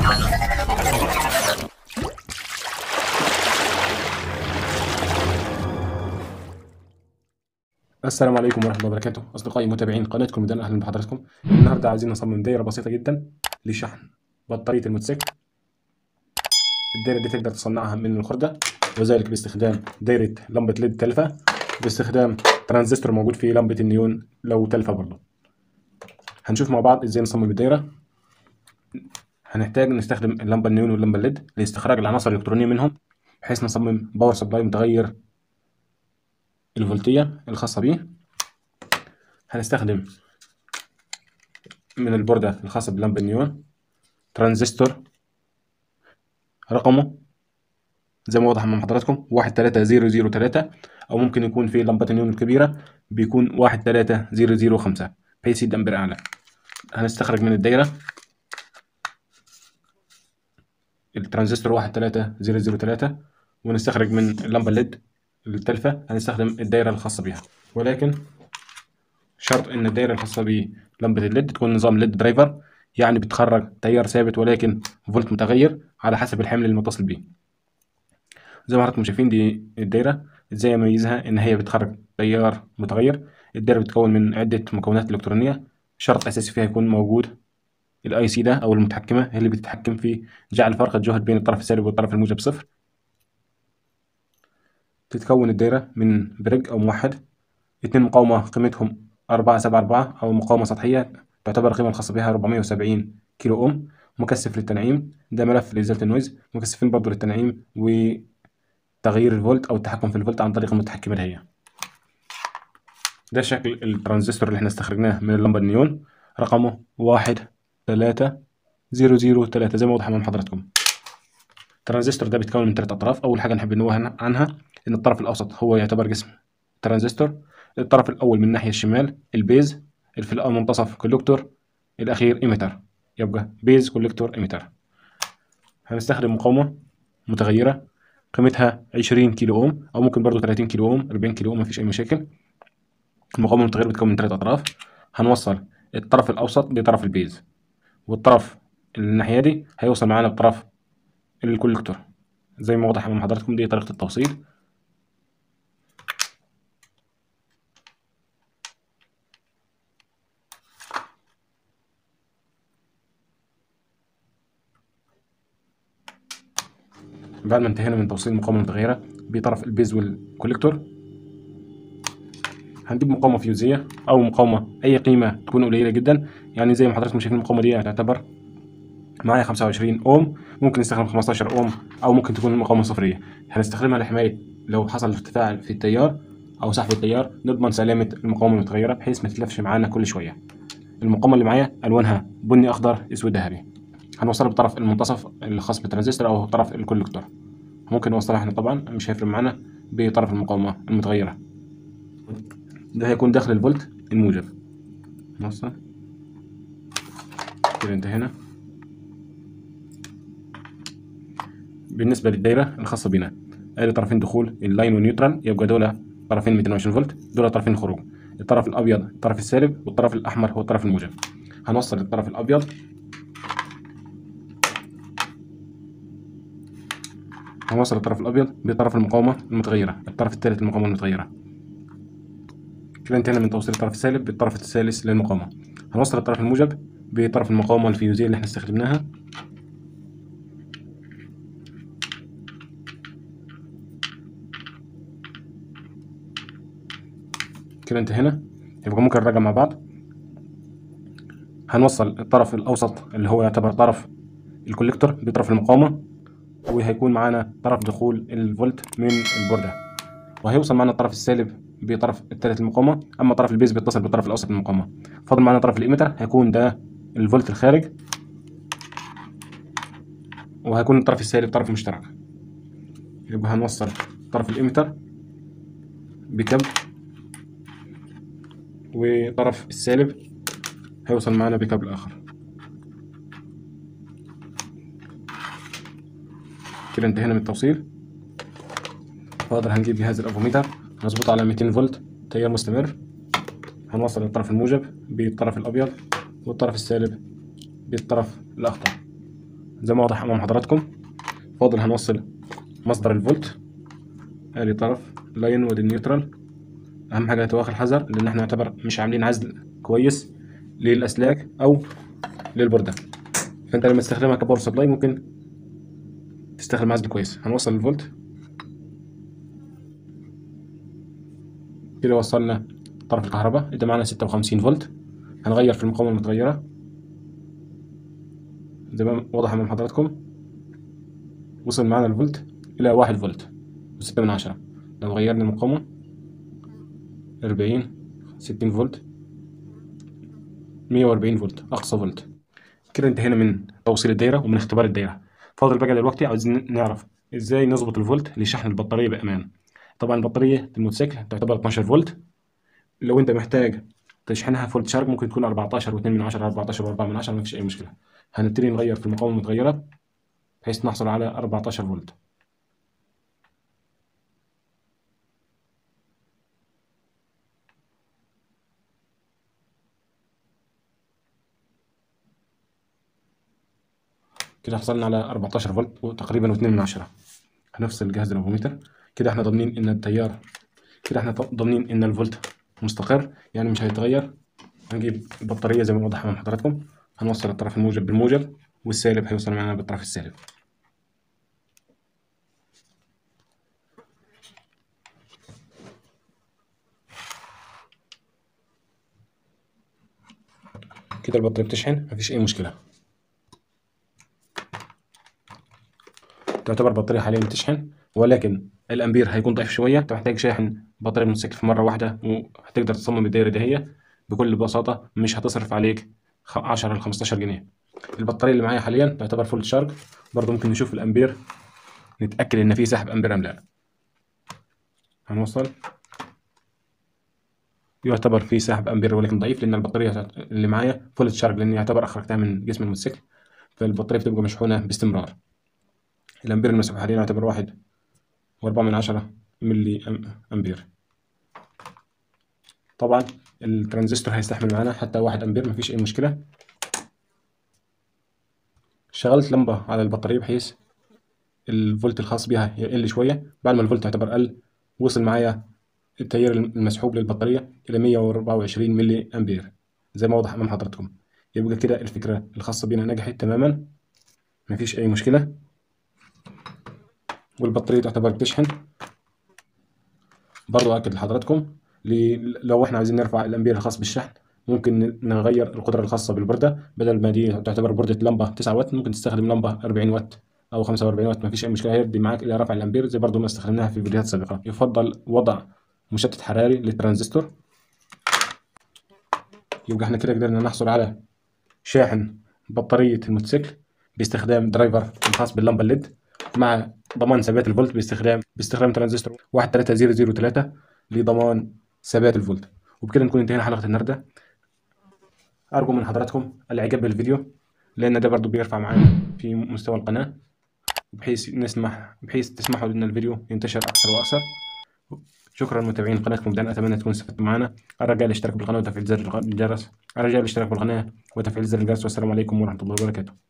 السلام عليكم ورحمة الله وبركاته أصدقائي متابعين قناتكم ميدان أهلا بحضراتكم النهاردة عايزين نصمم دايرة بسيطة جدا لشحن بطارية الموتوسيكل الدايرة دي تقدر تصنعها من الخردة وذلك باستخدام دايرة لمبة ليد تلفة باستخدام ترانزستور موجود في لمبة النيون لو تلفة برضه هنشوف مع بعض ازاي نصمم الدايرة هنحتاج نستخدم اللمبة النيون واللمبة الليد لاستخراج العناصر الإلكترونية منهم بحيث نصمم باور سبلاي متغير الفولتية الخاصة بيه هنستخدم من البوردة الخاصة بلمبة النيون ترانزستور رقمه زي ما واضح أمام حضراتكم واحد تلاتة زيرو زيرو تلاتة أو ممكن يكون في لمبة النيون الكبيرة بيكون واحد تلاتة زيرو زيرو خمسة بحيث يدي أمبير أعلى هنستخرج من الدايرة الترانزستور واحد تلاتة زيرو زيرو تلاتة ونستخرج من اللمبة الليد التلفة هنستخدم الدايرة الخاصة بيها ولكن شرط إن الدايرة الخاصة بلمبة الليد تكون نظام ليد درايفر يعني بتخرج تيار ثابت ولكن فولت متغير على حسب الحمل المتصل بيه زي ما حضراتكم شايفين دي الدايرة ازاي اميزها ان هي بتخرج تيار متغير الدايرة بتتكون من عدة مكونات الكترونية شرط اساسي فيها يكون موجود الاي سي ده او المتحكمة اللي بتتحكم في جعل فرق الجهد بين الطرف السالب والطرف الموجب صفر تتكون الدايرة من بريج أو موحد اتنين مقاومة قيمتهم أربعة سبعة أربعة أو مقاومة سطحية تعتبر القيمة الخاصة بها أربعمية وسبعين كيلو أوم مكثف للتنعيم ده ملف لإزالة النويز مكثفين برضه للتنعيم وتغيير الفولت أو التحكم في الفولت عن طريق المتحكمة الهيئة ده شكل الترانزستور اللي احنا استخرجناه من اللمبة النيون رقمه واحد تلاتة زيرو زيرو تلاتة زي ما واضح أمام حضراتكم الترانزستور ده بيتكون من ثلاث أطراف أول حاجة نحب ننوه عنها إن الطرف الأوسط هو يعتبر جسم ترانزستور الطرف الأول من الناحية الشمال البيز في المنتصف كولكتور الأخير إيميتر يبقى بيز كولكتور إيميتر هنستخدم مقاومة متغيرة قيمتها 20 كيلو أوم أو ممكن برضو 30 كيلو أوم 40 كيلو أوم مفيش أي مشاكل المقاومة المتغيرة بتكون من ثلاث أطراف هنوصل الطرف الأوسط بطرف البيز والطرف الناحية دي هيوصل معانا بطرف الكولكتور زي ما واضح أمام حضراتكم دي طريقة التوصيل بعد ما انتهينا من توصيل المقاومة المتغيرة بطرف البيز والكوليكتور هنجيب مقاومة فيوزية أو مقاومة أي قيمة تكون قليلة جدا يعني زي ما حضراتكم شايفين المقاومة دي تعتبر معايا 25 أوم ممكن نستخدم 15 أوم أو ممكن تكون مقاومة صفرية هنستخدمها لحماية لو حصل ارتفاع في التيار أو سحب التيار نضمن سلامة المقاومة المتغيرة بحيث ما تتلفش معانا كل شوية المقاومة اللي معايا ألوانها بني أخضر أسود ذهبي هنوصلها بطرف المنتصف الخاص بالترانزستور أو طرف الكولكتور ممكن نوصلها احنا طبعا مش هيفرق معانا بطرف المقاومة المتغيرة ده هيكون داخل الفولت الموجب نوصل كده انتهينا بالنسبة للدايرة الخاصة بنا ادي طرفين دخول اللاين والنيوترال يبقى دول طرفين 220 فولت دول طرفين خروج الطرف الابيض الطرف السالب والطرف الاحمر هو الطرف الموجب هنوصل الطرف الابيض هنوصل الطرف الابيض بطرف المقاومة المتغيرة الطرف الثالث للمقاومة المتغيرة كده انتهينا من توصيل الطرف السالب بالطرف الثالث للمقاومة هنوصل الطرف الموجب بطرف المقاومة الفيوزية اللي احنا استخدمناها كده انتهينا يبقى ممكن نراجع مع بعض هنوصل الطرف الأوسط اللي هو يعتبر طرف الكوليكتور بطرف المقاومة وهيكون معانا طرف دخول الفولت من البوردة وهيوصل معانا الطرف السالب بطرف الثالث المقاومة أما طرف البيز بيتصل بالطرف الأوسط من المقاومة فاضل معانا طرف الإيميتر هيكون ده الفولت الخارج وهيكون الطرف السالب طرف مشترك يبقى هنوصل طرف الإيميتر بكابل وطرف السالب هيوصل معانا بكابل آخر كده انتهينا من التوصيل فاضل هنجيب جهاز الافوميتر نظبطه على 200 فولت تيار مستمر هنوصل الطرف الموجب بالطرف الابيض والطرف السالب بالطرف الاخضر زي ما واضح امام حضراتكم فاضل هنوصل مصدر الفولت ادي طرف لاين ودي النيوترال اهم حاجه تواخي الحذر لان احنا نعتبر مش عاملين عزل كويس للاسلاك او للبورده فانت لما تستخدمها كباور سبلاي ممكن تستخدم عزل كويس هنوصل الفولت كده وصلنا طرف الكهرباء ده معانا ستة وخمسين فولت هنغير في المقاومة المتغيرة زي ما واضح أمام حضراتكم وصل معانا الفولت إلى واحد فولت وستة من عشرة لو غيرنا المقاومة أربعين ستين فولت مية وأربعين فولت أقصى فولت كده انتهينا من توصيل الدايرة ومن اختبار الدايرة فاضل بقى دلوقتي عاوزين نعرف ازاي نظبط الفولت لشحن البطارية بأمان طبعا البطارية الموتوسيكل تعتبر 12 فولت لو انت محتاج تشحنها فول تشارج ممكن تكون 14 و2 من 10 14 و4 من 10 ما فيش اي مشكله هنبتدي نغير في المقاومه المتغيره بحيث نحصل على 14 فولت كده حصلنا على 14 فولت وتقريبا و2 من 10 هنفصل جهاز الافوميتر كده احنا ضامنين ان التيار كده احنا ضامنين ان الفولت مستقر يعني مش هيتغير هنجيب البطارية زي ما واضح أمام حضراتكم هنوصل الطرف الموجب بالموجب والسالب هيوصل معنا بالطرف السالب كده البطارية بتشحن مفيش أي مشكلة تعتبر البطارية حاليا بتشحن ولكن الأمبير هيكون ضعيف شوية أنت محتاج شاحن بطارية الموتوسيكل في مرة واحدة وهتقدر تصمم الدايرة دي هي بكل بساطة مش هتصرف عليك 10 ل 15 جنيه البطارية اللي معايا حاليا تعتبر فول شارج برضه ممكن نشوف الأمبير نتأكد إن في سحب أمبير أم لا هنوصل يعتبر في سحب أمبير ولكن ضعيف لأن البطارية اللي معايا فول شارج لأن يعتبر أخرجتها من جسم الموتوسيكل فالبطارية بتبقى مشحونة باستمرار الأمبير المسحوب حاليا يعتبر واحد وأربعة من عشرة ملي أمبير طبعا الترانزستور هيستحمل معانا حتى واحد أمبير مفيش أي مشكلة شغلت لمبة على البطارية بحيث الفولت الخاص بها يقل شوية بعد ما الفولت يعتبر قل وصل معايا التيار المسحوب للبطارية إلى 124 ملي أمبير زي ما واضح أمام حضراتكم يبقى كده الفكرة الخاصة بينا نجحت تماما مفيش أي مشكلة والبطارية تعتبر بتشحن برضو أكد لحضراتكم لو احنا عايزين نرفع الأمبير الخاص بالشحن ممكن نغير القدرة الخاصة بالبردة بدل ما دي تعتبر بردة لمبة 9 واtt ممكن تستخدم لمبة 40 واtt أو 45 واtt مفيش أي مشكلة هيرضي معاك إلى رفع الأمبير زي برضو ما استخدمناها في فيديوهات سابقة يفضل وضع مشتت حراري للترانزستور يبقى احنا كده قدرنا نحصل على شاحن بطارية الموتوسيكل باستخدام درايفر الخاص باللمبة الليد مع ضمان ثبات الفولت باستخدام باستخدام ترانزستور 13003 لضمان ثبات الفولت وبكده نكون انتهينا حلقة النهاردة أرجو من حضراتكم الإعجاب بالفيديو لأن ده برضو بيرفع معانا في مستوى القناة بحيث نسمح بحيث تسمحوا لأن الفيديو ينتشر أكثر وأكثر شكرا متابعين قناتكم بدأنا أتمنى تكونوا استفدتوا معنا الرجاء الاشتراك بالقناة وتفعيل زر الجرس الرجاء الاشتراك بالقناة وتفعيل زر الجرس والسلام عليكم ورحمة الله وبركاته